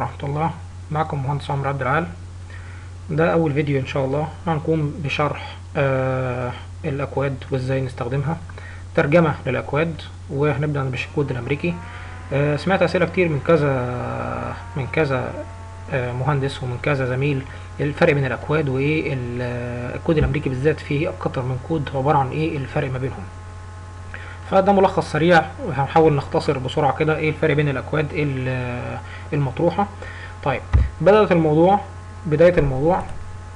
ورحمة الله معكم مهندس عمرو عبد العال ده أول فيديو إن شاء الله هنقوم بشرح آه الأكواد وإزاي نستخدمها ترجمة للأكواد وهنبدأ بالكود الأمريكي آه سمعت أسئلة كتير من كذا من كذا آه مهندس ومن كذا زميل الفرق بين الأكواد وإيه الكود الأمريكي بالذات فيه أكتر من كود عبارة عن إيه الفرق ما بينهم فده ملخص سريع وهنحاول نختصر بسرعة كده ايه الفرق بين الاكواد المطروحة طيب بدأت الموضوع بداية الموضوع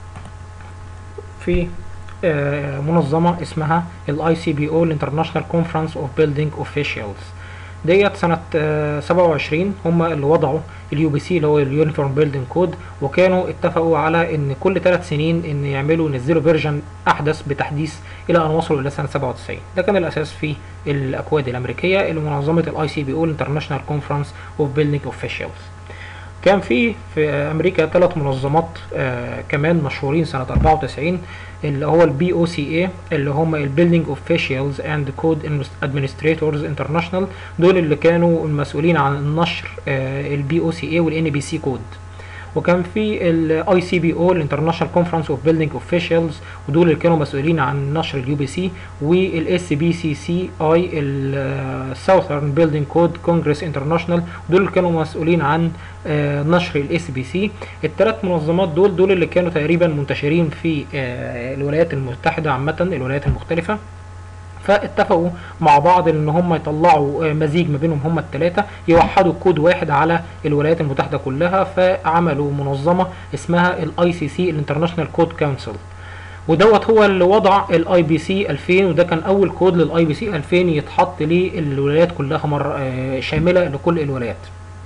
في منظمة اسمها الاي سي بي او الانترناشونال كونفرنس اوف بيلدينج اوفيشالز ديت سنة سبعة وعشرين هم اللي وضعوا اليو بي سي اللي هو اليونيفورم بيلدينج كود وكانوا اتفقوا على ان كل ثلاث سنين ان يعملوا ينزلوا فيرجن احدث بتحديث الى ان وصلوا الى سنة 97 ده كان الاساس في الاكواد الامريكية اللي منظمة الاي سي بي او الانترناشونال كونفرنس اوف بيلدينج اوفيشالز كان في في امريكا ثلاث منظمات آه كمان مشهورين سنه 94 اللي هو البي او سي اي اللي هم البيلدينج اوفيشالز اند كود ادمنستريتورز انترناشونال دول اللي كانوا المسؤولين عن نشر آه البي او سي اي والان بي سي كود وكان في الاي سي بي او الانترناشونال كونفرنس اوف بيلدينج اوفيشالز ودول اللي كانوا مسؤولين عن نشر اليو بي سي والاس بي سي سي اي الساوثرن بيلدينج كود كونجرس انترناشونال دول اللي كانوا مسؤولين عن آه نشر الاس بي سي الثلاث منظمات دول دول اللي كانوا تقريبا منتشرين في آه الولايات المتحده عامه الولايات المختلفه فاتفقوا مع بعض ان هم يطلعوا مزيج ما بينهم هم الثلاثه يوحدوا كود واحد على الولايات المتحده كلها فعملوا منظمه اسمها الاي سي سي الانترناشونال كود كونسل ودوت هو اللي وضع الاي بي سي 2000 وده كان اول كود للاي بي سي 2000 يتحط للولايات كلها مره شامله لكل الولايات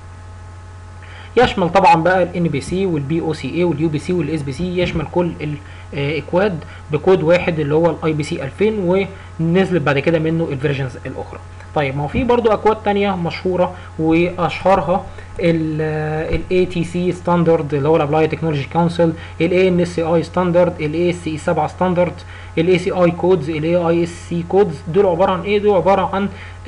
يشمل طبعا بقى الان بي سي والبي او سي اي واليو بي سي والاس بي سي يشمل كل الاكواد بكود واحد اللي هو الاي بي سي 2000 ونزلت بعد كده منه الفيرجنز الاخرى طيب ما هو في برضو اكواد تانية مشهورة واشهرها الاي تي سي ستاندرد اللي هو الابلاي تكنولوجي كونسل الاي ان اس اي ستاندرد الاي اس اي 7 ستاندرد الاي سي اي كودز الاي اي اس سي كودز دول عباره عن ايه دول عباره عن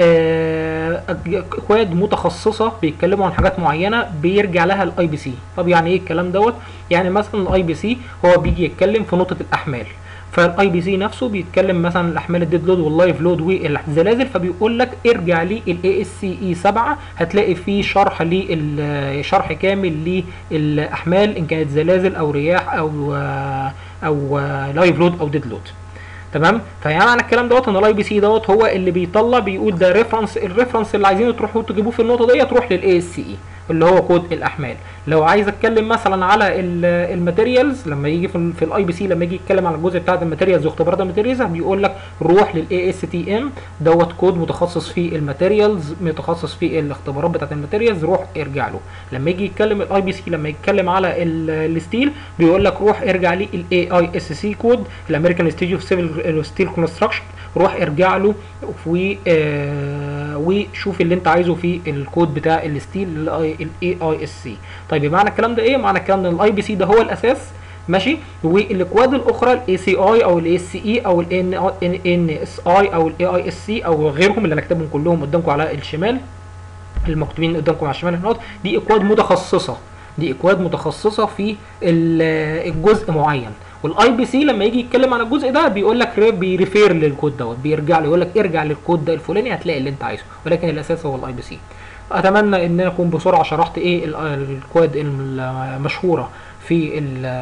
اكواد متخصصه بيتكلموا عن حاجات معينه بيرجع لها الاي بي سي طب يعني ايه الكلام دوت يعني مثلا الاي بي سي هو بيجي يتكلم في نقطه الاحمال فالاي بي سي نفسه بيتكلم مثلا الاحمال الديد لود واللايف لود والزلازل فبيقول لك ارجع لي الاي اس سي اي 7 هتلاقي فيه شرح لي شرح كامل للاحمال ان كانت زلازل او رياح او او لايف لود او ديد لود تمام فيعني معنى الكلام دوت ان الاي بي سي دوت هو اللي بيطلع بيقول ده ريفرنس الريفرنس اللي عايزين تروحوا تجيبوه في النقطه ديت تروح للاي اس اي اللي هو كود الاحمال لو عايز اتكلم مثلا على الماتيريالز لما يجي في, في الاي بي سي لما يجي يتكلم على الجزء بتاع الماتيريالز واختبارات الماتيريالز بيقول لك روح للاي اس تي ام دوت كود متخصص في الماتيريالز متخصص في الاختبارات بتاعت الماتيريالز روح ارجع له لما يجي يتكلم الاي بي سي لما يتكلم على الستيل بيقول لك روح ارجع لي الاي اي اس سي كود الامريكان انستيتيوت اوف سيفل ستيل كونستراكشن روح ارجع له و آه وشوف اللي انت عايزه في الكود بتاع الستيل الاي اي اس سي طيب معنى الكلام ده ايه معنى الكلام ده ان الاي بي سي ده هو الاساس ماشي والاكواد الاخرى الاي سي اي او الاي اس اي او الان ان اس اي او الاي اي اس سي او غيرهم اللي انا كاتبهم كلهم قدامكم على الشمال المكتوبين قدامكم على الشمال هنا دي اكواد متخصصه دي اكواد متخصصه في الجزء معين والاي بي سي لما يجي يتكلم عن الجزء ده بيقول لك بيريفير للكود دوت بيرجع له يقول لك ارجع للكود ده الفلاني هتلاقي اللي انت عايزه ولكن الاساس هو الاي بي سي اتمنى ان انا اكون بسرعه شرحت ايه الكواد المشهوره في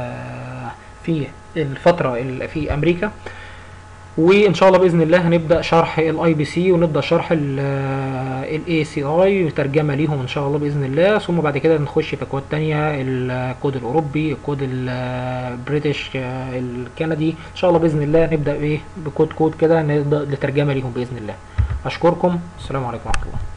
في الفتره في امريكا وان شاء الله باذن الله هنبدا شرح الاي بي سي ونبدا شرح الاي سي اي وترجمه ليهم ان شاء الله باذن الله ثم بعد كده نخش في اكواد تانية الكود الاوروبي الكود البريتش الكندي ان شاء الله باذن الله نبدا ايه بكود كود كده نبدا لترجمه ليهم باذن الله اشكركم السلام عليكم ورحمه الله